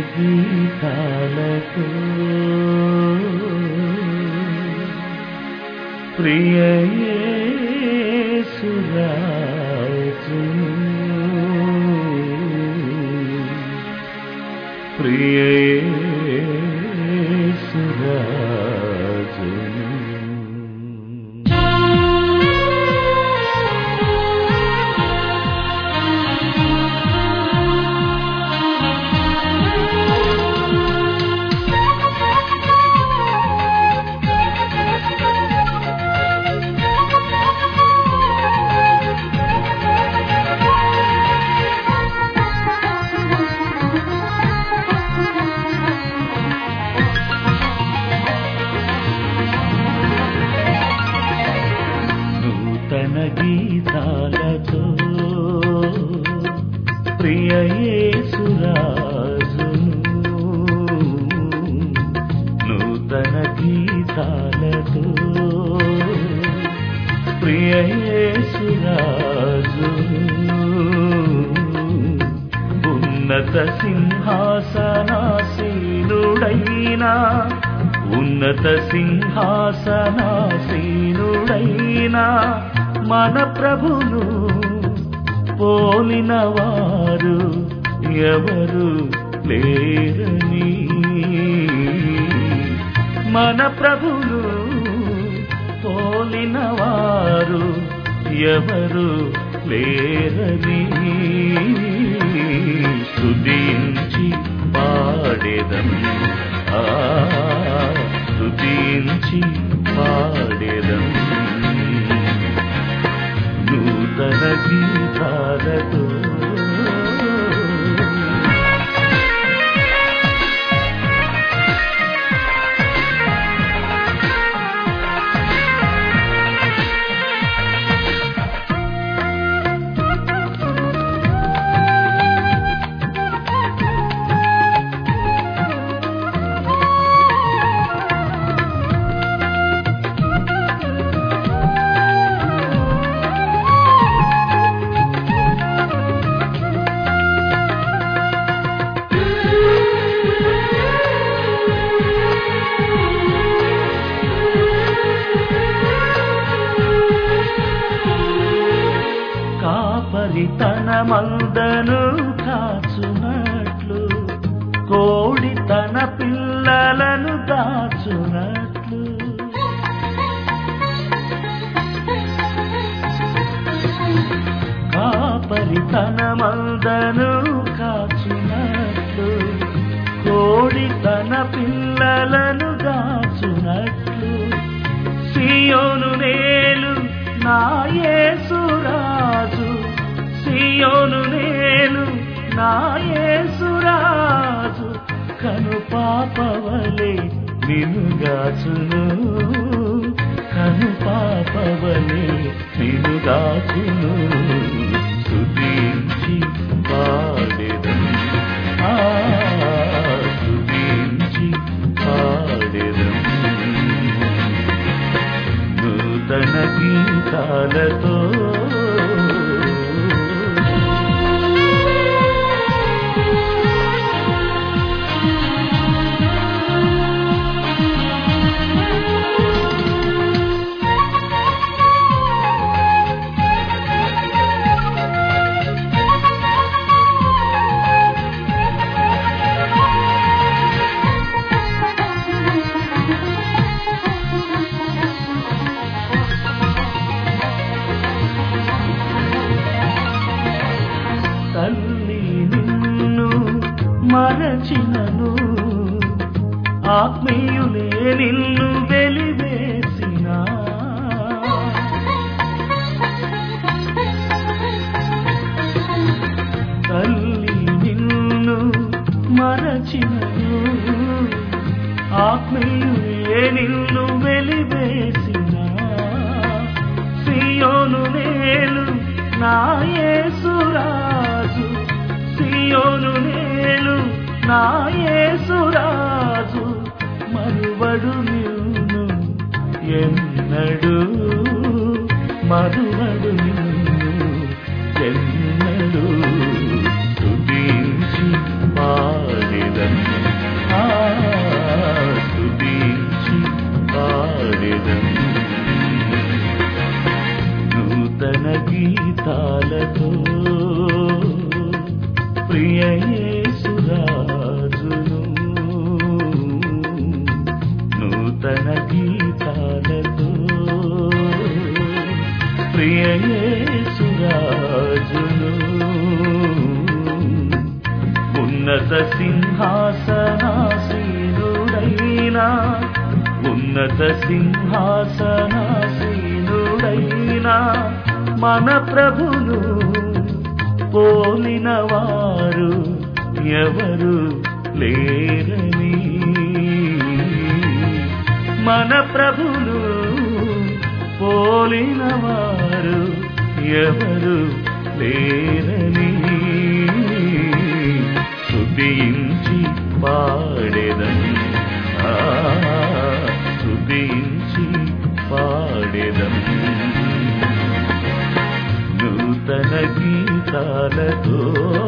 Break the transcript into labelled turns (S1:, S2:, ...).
S1: గీతాలతో ప్రియ యేసురాజు ప్రియ యేసురాజు నూతన గీతాలతో ప్రియ యేసురాజును నూతన గీతాలతో ప్రియ యేసురాజును ఉన్నత సింహాసనాసీనుడైనా ఉన్నత సింహాసనాసీనుడైనా మన ప్రభును పోలిన వారు ఎవరు లేరని మన ప్రభును పోలిన వారు ఎవరు లేరని స్తుతించి పాడేదం ఆ స్తుతించి పాడేదం నూతన గీతాలతో కాపరి తన మందను కాచునట్లు కోడి తన పిల్లలను దాచునట్లు కాపరి తన మందను కాచునట్లు కోడి తన పిల్లలను దాచునట్లు సియోను నేలు నా యేసురాజు సియోను నేలు నా యేసురాజు కను పాపవలే నినుగాచును కను పాపవలే నినుగాచును స్తుతించి పాడెదం ఆ స్తుతించి పాడెదం నూతన గీతాలతో తల్లి నిన్ను మరచినను ఆత్మీయులే నిన్ను వెలివేసిన తల్లి నిన్ను మరచినను ఆత్మీయులే నిన్ను వెలివేసిన సియోను నేలు నా యేసురాజు సియోను నేలు నా యేసురాజు మరువడు నిన్ను ఎన్నడు మరువడు నిన్ను ఎన్నడు స్తుతించి పాడెదను గీతాలతో ప్రియయేసురాజును నూతన గీతాలతో ప్రియయేసురాజును ఉన్నత సింహాసనాసీనుడైనా ఉన్నత సింహాసనాసీనుడైనా మన ప్రభును పోలిన వారు ఎవరు లేరని మన ప్రభును పోలిన వారు ఎవరు లేరని శుద్ధించి పాడేదం శుద్ధించి పాడేదం నూతన గీతాలతో